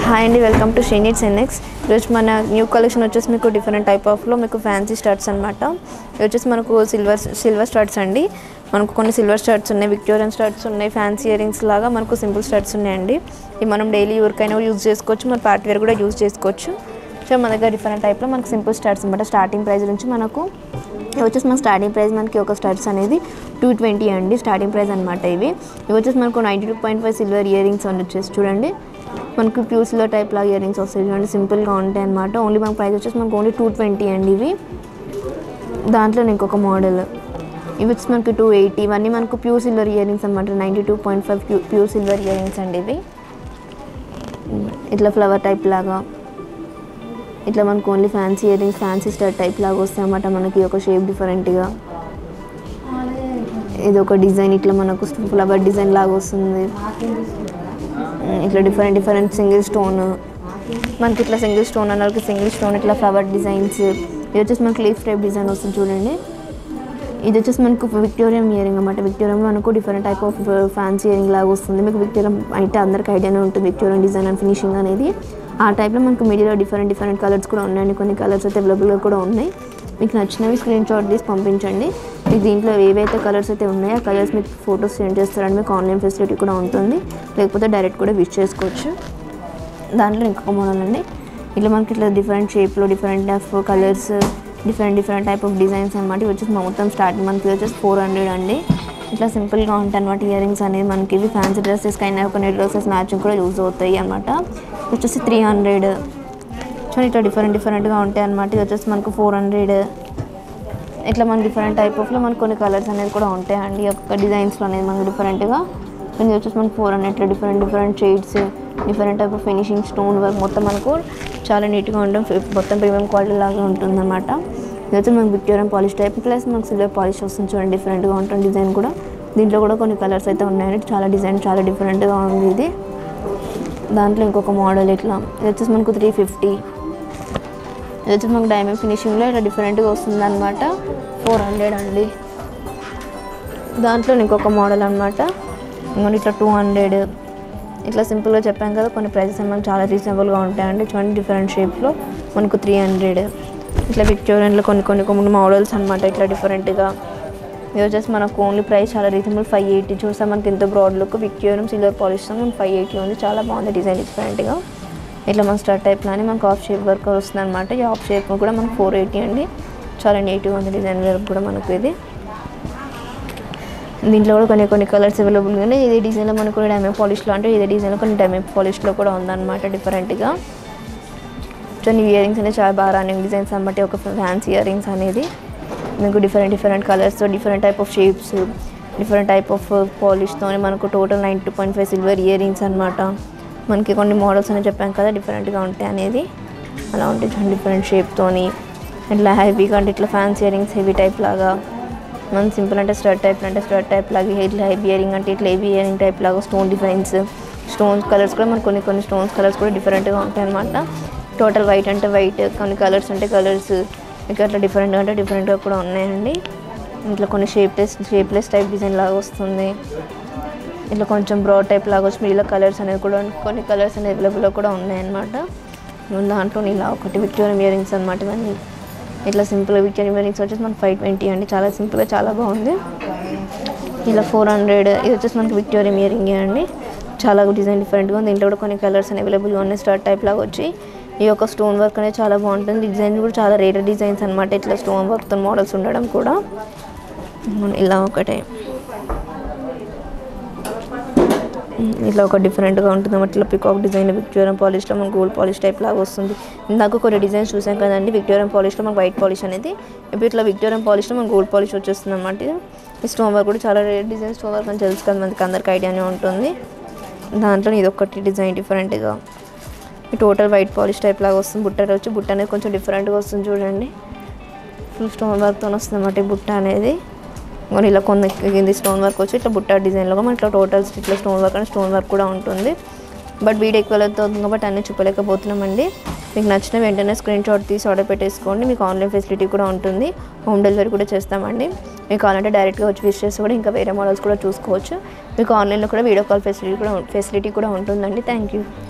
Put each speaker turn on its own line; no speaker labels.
hi అండి welcome to షీనిట్స్ NX ఈరోజు మన న్యూ కలెక్షన్ వచ్చేసి మీకు డిఫరెంట్ టైప్ ఆఫ్లో మీకు ఫ్యాన్సీ స్టడ్స్ అనమాట ఇది వచ్చేసి మనకు సిల్వర్ సిల్వర్ స్టడ్స్ అండి మనకు కొన్ని సిల్వర్ స్టడ్స్ ఉన్నాయి విక్టోరియన్ స్టడ్స్ ఉన్నాయి ఫ్యాన్సీ ఇయరింగ్స్ లాగా మనకు సింపుల్ స్టడ్స్ ఉన్నాయండి ఇవి మనం డైలీ యూరికైనా యూజ్ చేసుకోవచ్చు మన పార్టీ వేర్ కూడా యూజ్ చేసుకోవచ్చు సో మన దగ్గర డిఫరెంట్ టైప్లో మనకు సింపుల్ స్టడ్స్ అనమాట స్టార్టింగ్ ప్రైస్ నుంచి మనకు ఇవి వచ్చేసి మన స్టార్టింగ్ ప్రైస్ మనకి ఒక స్టడ్స్ అనేది టూ ట్వంటీ అండి స్టార్టింగ్ ప్రైస్ అనమాట ఇవి ఇవి వచ్చేసి మనకు ninety two point five silver earrings అని వచ్చేసి చూడండి మనకు ప్యూర్ సిల్వర్ టైప్ లాగా ఇయర్ రింగ్స్ వస్తాయి చూడండి సింపుల్గా ఉంటాయి అనమాట ఓన్లీ మనకు ప్రైస్ వచ్చేసి మనకు ఓన్లీ టూ ట్వంటీ అండి ఇవి దాంట్లో ఇంకొక మోడల్ ఇవి వచ్చి మనకి టూ ఎయిటీ ఇవన్నీ మనకు ప్యూర్ సిల్వర్ ఇయర్ రింగ్స్ అనమాట ninety two point five pure silver earrings అండి ఇవి ఇట్లా ఫ్లవర్ టైప్ లాగా ఇట్లా మనకు only fancy earrings fancy star type లాగా వస్తాయి అన్నమాట మనకి ఒక షేప్ డిఫరెంట్గా ఇది ఒక డిజైన్ ఇట్లా మనకు ఫ్లవర్ డిజైన్ లాగా వస్తుంది ఇట్లా డిఫరెంట్ డిఫరెంట్ సింగిల్ స్టోన్ మనకి ఇట్లా సింగిల్ స్టోన్ అన్నకి సింగిల్ స్టోన్ ఇట్లా ఫ్లవర్ డిజైన్స్ ఇది వచ్చేసి మనకి లీఫ్ టైప్ డిజైన్ వస్తుంది చూడండి ఇది వచ్చేసి మనకు విక్టోరియం ఇయరింగ్ అనమాట విక్టోరియం మనకు different type of fancy earring లాగా వస్తుంది మీకు విక్టోరియం అయితే అందరికి ఐడియానే ఉంటుంది విక్టోరియం డిజైన్ అండ్ ఫినిషింగ్ అనేది ఆ టైప్లో మనకు మీడియాలో డిఫరెంట్ డిఫరెంట్ కలర్స్ కూడా ఉన్నాయండి కొన్ని కలర్స్ అయితే అవైలబుల్గా కూడా ఉన్నాయి మీకు నచ్చినవి స్క్రీన్ షాట్ తీసి పంపించండి మీకు దీంట్లో ఏవైతే కలర్స్ అయితే ఉన్నాయో ఆ కలర్స్ మీకు ఫొటోస్ సెండ్ చేస్తారండి మీకు ఆన్లైన్ ఫెసిలిటీ కూడా ఉంటుంది లేకపోతే డైరెక్ట్ కూడా విష్ చేసుకోవచ్చు దాంట్లో ఇంకొక మోడల్ అండి ఇట్లా మనకి ఇట్లా డిఫరెంట్ షేప్లో different of colours different different type of designs అనమాట ఇవి వచ్చేసి మొత్తం స్టార్టింగ్ మనకి వచ్చేసి ఫోర్ హండ్రెడ్ అండి ఇట్లా సింపుల్గా ఉంటాయి అనమాట ఇయర్ రింగ్స్ అనేది మనకి ఇవి ఫ్యాన్సీ డ్రెస్సెస్ అయినా కొన్ని డ్రెస్సెస్ మ్యాచింగ్ కూడా యూజ్ అవుతాయి అనమాట వచ్చేసి త్రీ హండ్రెడ్ చూడండి ఇట్లా డిఫరెంట్ డిఫరెంట్గా ఉంటాయి అనమాట ఇది వచ్చేసి మనకు ఫోర్ హండ్రెడ్ ఇట్లా మన డిఫరెంట్ టైప్ ఆఫ్లో మనకు కొన్ని కలర్స్ అనేది కూడా ఉంటాయండి ఈ యొక్క డిజైన్స్లో అనేది మనకు డిఫరెంట్గా ఇది వచ్చేసి మనకు ఫోర్ హండ్రెడ్ ఇట్లా different different shades different type of finishing stone work మొత్తం మనకు చాలా నీట్గా ఉండడం మొత్తం ప్రీమియం క్వాలిటీ లాగా ఉంటుంది అనమాట ఇది వచ్చి మనకు విక్టోరియన్ పాలిష్ టైప్ ప్లస్ మనకు సిల్వర్ పాలిష్ వస్తుంది చూడండి డిఫరెంట్గా ఉంటుంది డిజైన్ కూడా దీంట్లో కూడా కొన్ని కలర్స్ అయితే ఉన్నాయండి చాలా డిజైన్ చాలా డిఫరెంట్గా ఉంది ఇది దాంట్లో ఇంకొక మోడల్ ఇట్లా ఇది వచ్చేసి మనకు త్రీ ఫిఫ్టీ ఇది వచ్చేసి మనకు డైమండ్ ఫినిషింగ్లో ఇట్లా డిఫరెంట్గా వస్తుంది అనమాట ఫోర్ హండ్రెడ్ అండి దాంట్లో ఇంకొక మోడల్ అనమాట ఇంకొన్ని ఇట్లా టూ హండ్రెడ్ ఇట్లా సింపుల్గా చెప్పాం కదా కొన్ని ప్రైసెస్ మనకు చాలా రీజనబుల్గా ఉంటాయండి చూడండి డిఫరెంట్ షేప్లో మనకు త్రీ హండ్రెడ్ ఇట్లా విక్టోరియన్లో కొన్ని కొన్ని కొన్ని మోడల్స్ అనమాట ఇట్లా డిఫరెంట్గా ఇది వచ్చేసి మనకు ఓన్లీ ప్రైస్ చాలా రీజనబుల్ ఫైవ్ ఎయిటీ చూసాం మనకి ఎంత broad look Victorian silver polish మనకి ఫైవ్ ఎయిటీ ఉంది చాలా బాగుంది డిజైన్ డిఫరెంట్గా ఇట్లా మన స్టార్ టైప్లోనే మనకు ఆఫ్ షేప్ వర్క్ వస్తుంది అనమాట ఈ ఆఫ్ షేప్ కూడా మనకు ఫోర్ ఎయిటీ అండి చాలా నీట్గా ఉంది డిజైన్ వర్క్ కూడా మనకు ఇది దీంట్లో కూడా కొన్ని కొన్ని కలర్స్ అవైలబుల్గా ఉన్నాయి ఇదే డిజైన్లో మనకు కూడా డైమండ్ పాలిష్లో అంటే ఇదే డిజైన్లో కొన్ని డైమండ్ పాలిష్లో కూడా ఉందన్నమాట డిఫరెంట్గా కొన్ని ఇయర్ రింగ్స్ అనేది చాలా బాగా రన్నింగ్ డిజైన్స్ అనమాట ఒక ఫ్యాన్సీ ఇయర్ రింగ్స్ అనేది మీకు different different colours different type of shapes different type of పాలిష్తో మనకు total nine two point five silver earrings అనమాట మనకి కొన్ని మోడల్స్ అని చెప్పాం కదా డిఫరెంట్గా ఉంటాయి అనేది అలా ఉంటాయి చూడండి డిఫరెంట్ షేప్తోని ఇట్లా హెవీగా అంటే ఇట్లా fancy earrings heavy type లాగా మన సింపుల్ అంటే స్టర్ట్ టైప్ అంటే స్టర్ట్ టైప్ లాగా ఇట్లా హెవీ ఇయరింగ్ అంటే ఇట్లా హెవీ ఇయరింగ్ టైప్ లాగా స్టోన్ డిజైన్స్ స్టోన్స్ కలర్స్ కూడా మనకు కొన్ని కొన్ని స్టోన్స్ కలర్స్ కూడా డిఫరెంట్గా ఉంటాయి అనమాట టోటల్ వైట్ అంటే వైట్ కొన్ని కలర్స్ అంటే కలర్స్ ఇంకా అట్లా డిఫరెంట్గా అంటే డిఫరెంట్గా కూడా ఉన్నాయండి ఇట్లా కొన్ని షేప్లెస్ షేప్లెస్ టైప్ డిజైన్ లాగా వస్తుంది ఇట్లా కొంచెం బ్రాడ్ టైప్ లాగా వచ్చి ఇలా కలర్స్ అనేది కూడా కొన్ని కలర్స్ అనేది అవైలబుల్లో కూడా ఉన్నాయన్నమాట దాంట్లో ఇలా ఒకటి విక్టోరియన్ ఇయరింగ్స్ అనమాట ఇవన్నీ ఇట్లా సింపుల్ విక్టోరియన్ ఇయరింగ్స్ వచ్చేసి మనకి ఫైవ్ ట్వంటీ అండి చాలా సింపుల్గా చాలా బాగుంది ఇలా ఫోర్ హండ్రెడ్ ఇది వచ్చేసి మనకి విక్టోరియన్ ఇయరింగ్ అండి చాలా డిజైన్ డిఫరెంట్గా ఉంది దీంట్లో కూడా కొన్ని కలర్స్ అనేవి అవైలబుల్గా ఉన్నాయి స్టార్ టైప్ లాగా వచ్చి ఈ యొక్క స్టోన్ వర్క్ అనేది చాలా బాగుంటుంది డిజైన్ కూడా చాలా రేర్ డిజైన్స్ అనమాట ఇట్లా స్టోన్ వర్క్తో మోడల్స్ ఉండడం కూడా ఇలా ఒకటే ఇట్లా ఒక డిఫరెంట్గా ఉంటుంది ఇట్లా పికాక్ డిజైన్ విక్టోరియన్ పాలిష్లో మనకు గోల్డ్ పాలిష్ టైప్ లాగా వస్తుంది ఇందాక కొన్ని డిజైన్స్ చూసాం కదండి విక్టోరియన్ పాలిష్లో మనకు వైట్ పాలిష్ అనేది ఇప్పుడు ఇట్లా విక్టోరియన్ పాలిష్లో మనకు గోల్డ్ పాలిష్ వచ్చేస్తుంది అనమాట ఈ స్టోన్ వర్క్ కూడా చాలా రేర్ డిజైన్ స్టోన్ వర్క్ అని తెలుసు కదా మనకి అందరికి ఐడియానే ఉంటుంది దాంట్లో ఇది ఒకటి డిజైన్ డిఫరెంట్గా ఈ టోటల్ వైట్ పాలిష్ టైప్ లాగా వస్తుంది బుట్ట వచ్చి బుట్ట అనేది కొంచెం డిఫరెంట్గా వస్తుంది చూడండి ఫుల్ స్టోన్ వర్క్తో వస్తుంది అన్నమాట ఈ బుట్ట అనేది మరి ఇలా కొన్ని కింది స్టోన్ వర్క్ వచ్చి ఇట్లా బుట్ట డిజైన్లో కూడా ఇట్లా టోటల్ ఇట్లా స్టోన్ వర్క్ అని స్టోన్ వర్క్ కూడా ఉంటుంది బట్ వీడియో ఎక్కువ అవుతుంది కాబట్టి అన్నీ చూపలేకపోతున్నామండి మీకు నచ్చిన వెంటనే స్క్రీన్ షాట్ తీసి ఆర్డర్ పెట్టేసుకోండి మీకు ఆన్లైన్ ఫెసిలిటీ కూడా ఉంటుంది హోమ్ డెలివరీ కూడా చేస్తామండి మీకు కావాలంటే డైరెక్ట్గా వచ్చి విష్ చేసి కూడా ఇంకా వేరే మోడల్స్ కూడా చూసుకోవచ్చు మీకు ఆన్లైన్లో కూడా వీడియో కాల్ ఫెసిలిటీ కూడా ఫెసిలిటీ కూడా ఉంటుందండి థ్యాంక్ యూ